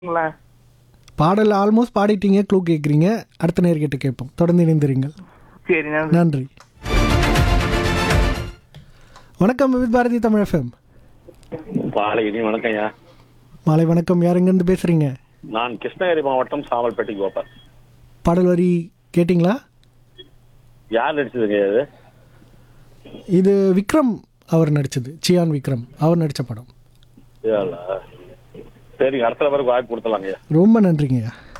ங்களா? பாடல் almost பாடிட்டீங்க clue கேட்குறீங்க அடுத்த நேர்கிட்ட கேட்போம் தொடர்ந்து இணைந்திருங்கள் சரி நன்றி நன்றி வணக்கம் வித் பாரதி தமிழ் எஃப்எம் பாலகிரி வணக்கம்யா மாலை வணக்கம் யார் எங்கேருந்து பேசுகிறீங்க நான் கிருஷ்ணகிரி மாவட்டம் சாமல்பேட்டை கோபால் பாடல் வரி கேட்டிங்களா யார் நடிச்சதுங்க இது இது விக்ரம் அவர் நடிச்சது சியான் விக்ரம் அவர் நடித்த படம் சரிங்க அடுத்த பேருக்கு வாய்ப்பு கொடுத்துலாங்கய்யா ரொம்ப நன்றிங்கய்யா